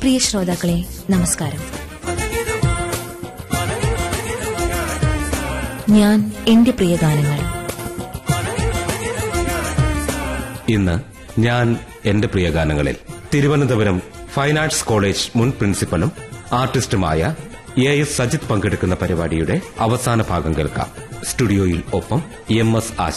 പ്രിയ ശ്രോതാക്കളെ നമസ്കാരം ഞാൻ എന്റെ പ്രിയ ഗാനങ്ങൾ ഇന്ന് ഞാൻ എന്റെ പ്രിയ ഗാനങ്ങളിൽ തിരുവനന്തപുരം ഫൈൻ ആർട്സ് കോളേജ് മുൻ പ്രിൻസിപ്പലും ആർട്ടിസ്റ്റുമായ എ എസ് സജിത് പങ്കെടുക്കുന്ന പരിപാടിയുടെ അവസാന ഭാഗം കേൾക്കാം സ്റ്റുഡിയോയിൽ ഒപ്പം എം എസ് ആശ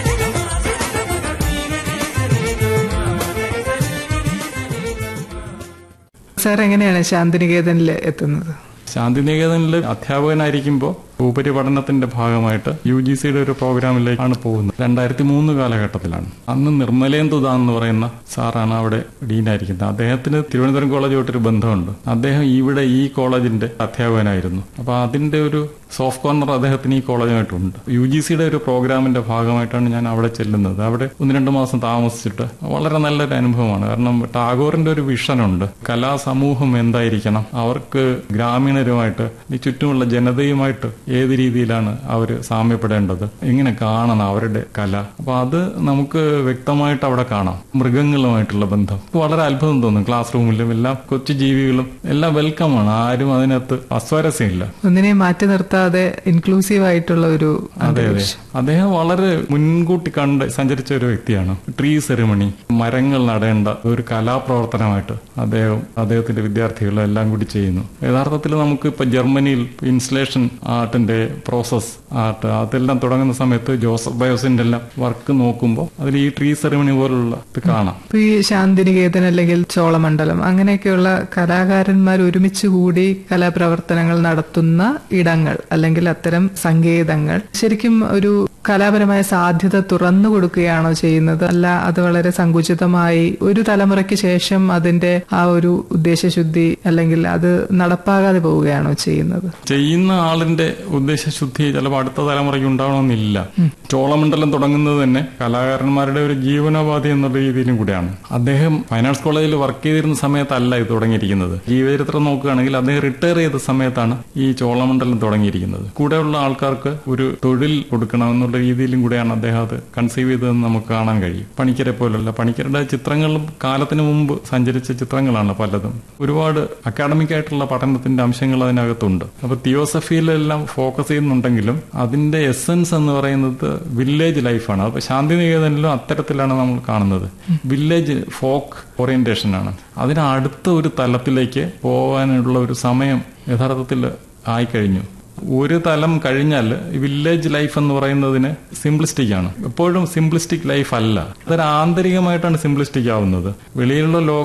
സാർ എങ്ങനെയാണ് ശാന്തിനികേതനിൽ എത്തുന്നത് ശാന്തിനികേതനിൽ അധ്യാപകനായിരിക്കുമ്പോൾ ഉപരിപഠനത്തിന്റെ ഭാഗമായിട്ട് യു ജി സിയുടെ ഒരു പ്രോഗ്രാമിലേക്കാണ് പോകുന്നത് രണ്ടായിരത്തി മൂന്ന് കാലഘട്ടത്തിലാണ് അന്ന് നിർമ്മലേന്ദുദ എന്ന് പറയുന്ന സാറാണ് അവിടെ ഡീനായിരിക്കുന്നത് അദ്ദേഹത്തിന് തിരുവനന്തപുരം കോളേജുമായിട്ടൊരു ബന്ധമുണ്ട് അദ്ദേഹം ഇവിടെ ഈ കോളേജിന്റെ അധ്യാപകനായിരുന്നു അപ്പൊ അതിന്റെ ഒരു സോഫ്റ്റ് കോർണർ അദ്ദേഹത്തിന് ഈ കോളേജുമായിട്ടുണ്ട് യു ജി സിയുടെ ഒരു പ്രോഗ്രാമിന്റെ ഭാഗമായിട്ടാണ് ഞാൻ അവിടെ ചെല്ലുന്നത് അവിടെ ഒന്ന് രണ്ട് മാസം താമസിച്ചിട്ട് വളരെ നല്ലൊരു അനുഭവമാണ് കാരണം ടാഗോറിന്റെ ഒരു വിഷനുണ്ട് കലാസമൂഹം എന്തായിരിക്കണം അവർക്ക് ഗ്രാമീണരുമായിട്ട് ഈ ചുറ്റുമുള്ള ജനതയുമായിട്ട് ഏത് രീതിയിലാണ് അവർ സാമ്യപ്പെടേണ്ടത് എങ്ങനെ കാണണം അവരുടെ കല അപ്പൊ അത് നമുക്ക് വ്യക്തമായിട്ട് അവിടെ കാണാം മൃഗങ്ങളുമായിട്ടുള്ള ബന്ധം വളരെ അത്ഭുതം തോന്നും ക്ലാസ് റൂമിലും എല്ലാം കൊച്ചു ജീവികളും എല്ലാം വെൽക്കമാണ് ആരും അതിനകത്ത് അസ്വാരസ്യമില്ല ഒന്നിനെയും മാറ്റി നിർത്താതെ ഇൻക്ലൂസീവ് ആയിട്ടുള്ള ഒരു അതെ അതെ അദ്ദേഹം വളരെ മുൻകൂട്ടി കണ്ട് സഞ്ചരിച്ച ഒരു വ്യക്തിയാണ് ട്രീ സെറിമണി മരങ്ങൾ നടേണ്ട ഒരു കലാപ്രവർത്തനമായിട്ട് അദ്ദേഹം അദ്ദേഹത്തിന്റെ വിദ്യാർത്ഥികളും എല്ലാം കൂടി ചെയ്യുന്നു യഥാർത്ഥത്തിൽ നമുക്ക് ഇപ്പൊ ജർമ്മനിയിൽ ഇൻസ്റ്റലേഷൻ ആർട്ടിന്റെ പ്രോസസ് ആർട്ട് അതെല്ലാം തുടങ്ങുന്ന സമയത്ത് ജോസഫ് ബയോസിന്റെ എല്ലാം വർക്ക് നോക്കുമ്പോൾ അതിൽ ഈ ട്രീ സെറിമണി പോലുള്ള ഇത് കാണാം ഇപ്പൊ ഈ ശാന്തിനികേതൻ അല്ലെങ്കിൽ ചോളമണ്ഡലം അങ്ങനെയൊക്കെയുള്ള കലാകാരന്മാർ ഒരുമിച്ച് കൂടി കലാപ്രവർത്തനങ്ങൾ നടത്തുന്ന ഇടങ്ങൾ അല്ലെങ്കിൽ അത്തരം സങ്കേതങ്ങൾ ശരിക്കും ഒരു കലാപരമായ സാധ്യത തുറന്നു കൊടുക്കുകയാണോ ചെയ്യുന്നത് അല്ല അത് വളരെ സങ്കുചിതമായി ഒരു തലമുറയ്ക്ക് ശേഷം അതിന്റെ ആ ഒരു ഉദ്ദേശശുദ്ധി അല്ലെങ്കിൽ അത് നടപ്പാകാതെ പോവുകയാണോ ചെയ്യുന്നത് ചെയ്യുന്ന ആളിന്റെ ഉദ്ദേശശുദ്ധി ചിലപ്പോൾ അടുത്ത തലമുറയ്ക്ക് ഉണ്ടാവണമെന്നില്ല ചോളമണ്ഡലം തുടങ്ങുന്നത് തന്നെ കലാകാരന്മാരുടെ ഒരു ജീവനോപാധി എന്നുള്ള രീതിയിലും കൂടിയാണ് അദ്ദേഹം ഫൈനാൻസ് കോളേജിൽ വർക്ക് ചെയ്തിരുന്ന സമയത്തല്ല ഇത് തുടങ്ങിയിരിക്കുന്നത് ജീവചരിത്രം നോക്കുകയാണെങ്കിൽ അദ്ദേഹം റിട്ടയർ ചെയ്ത സമയത്താണ് ഈ ചോളമണ്ഡലം തുടങ്ങിയിരിക്കുന്നത് കൂടെയുള്ള ആൾക്കാർക്ക് ഒരു തൊഴിൽ കൊടുക്കണം എന്നുള്ള രീതിയിലും കൂടെയാണ് അദ്ദേഹം അത് കൺസീവ് ചെയ്തതെന്ന് നമുക്ക് കാണാൻ കഴിയും പണിക്കരെ പോലുള്ള പണിക്കരുടെ ചിത്രങ്ങളും കാലത്തിന് മുമ്പ് സഞ്ചരിച്ച ചിത്രങ്ങളാണ് പലതും ഒരുപാട് അക്കാഡമിക് ആയിട്ടുള്ള പഠനത്തിന്റെ അംശങ്ങൾ അതിനകത്തുണ്ട് അപ്പൊ തിയോസഫിയിലെല്ലാം ഫോക്കസ് ചെയ്യുന്നുണ്ടെങ്കിലും അതിന്റെ എസൻസ് എന്ന് പറയുന്നത് വില്ലേജ് ലൈഫാണ് അപ്പൊ ശാന്തിനികേതനിലും അത്തരത്തിലാണ് നമ്മൾ കാണുന്നത് വില്ലേജ് ഫോക്ക് ഓറിയന്റേഷൻ ആണ് അതിന് അടുത്ത ഒരു തലത്തിലേക്ക് പോകാനുള്ള ഒരു സമയം യഥാർത്ഥത്തിൽ ആയിക്കഴിഞ്ഞു ഒരു തലം കഴിഞ്ഞാൽ വില്ലേജ് ലൈഫ് എന്ന് പറയുന്നതിന് സിംപ്ലിസ്റ്റിക് ആണ് എപ്പോഴും സിംപ്ലിസ്റ്റിക് ലൈഫ് അല്ല അതൊരു ആന്തരികമായിട്ടാണ് സിംപ്ലിസ്റ്റിക് ആവുന്നത് വെളിയിലുള്ള ലോകം